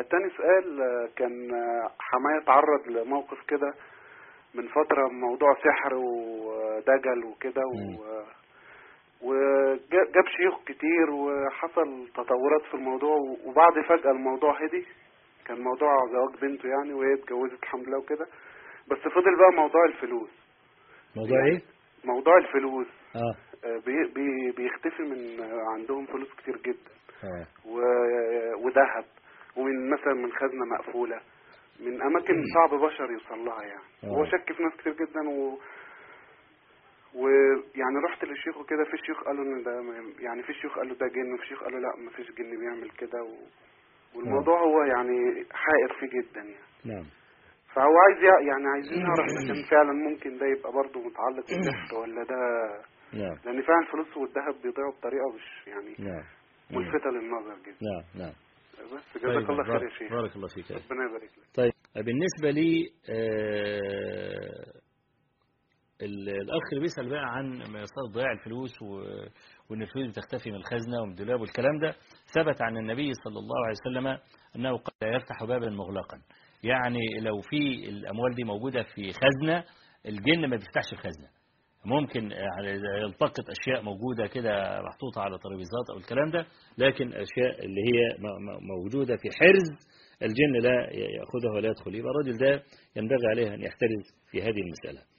تاني سؤال آه، كان آه، حماية تعرض لموقف كده من فترة موضوع سحر ودجل وكده مم. و وجاب شيوخ كتير وحصل تطورات في الموضوع وبعد فجأة الموضوع هدي كان موضوع زواج بنته يعني وهي اتجوزت الحمد لله وكده بس فضل بقى موضوع الفلوس موضوع ايه موضوع الفلوس اه آه، بي بي بيختفي من آه، عندهم فلوس كتير جدا اه و- وذهب ومن مثلا من خزنة مقفولة من أماكن صعب بشر يوصل لها يعني آه. هو شك في ناس كتير جدا و ويعني رحت للشيخ وكده في شيوخ قالوا ان ده ما- يعني في شيوخ قالوا ده جن وفي شيوخ قالوا لا ما فيش جن بيعمل كده و... والموضوع هو يعني حائر فيه جدا يعني نعم فهو عايز يع- يعني عايزين نعرف اذا كان فعلا ممكن ده يبقى برضه متعلق بالسحر ولا ده نعم لان فعلا الفلوس والذهب بيضيعوا بطريقه مش يعني نعم ملفتة للنظر جدا نعم نعم بس جزاك الله خير يا بارك, شيخ بارك الله فيك ربنا يبارك لك طيب بالنسبة لي آه، ال- الأخ اللي بيسأل بقى عن مسألة ضياع الفلوس و- وإن الفلوس بتختفي من الخزنة ومن الدولاب والكلام ده ثبت عن النبي صلى الله عليه وسلم أنه قد لا يفتح بابا مغلقا يعني لو في الأموال دي موجودة في خزنة الجن ما بيفتحش الخزنة ممكن يعني يلتقط أشياء موجودة كده محطوطة على ترابيزات أو الكلام ده لكن أشياء اللي هي م- م- موجودة في حرز الجن لا يأخذها ولا يدخل يبقى الرجل ده ينبغي عليه أن يحترز في هذه المسألة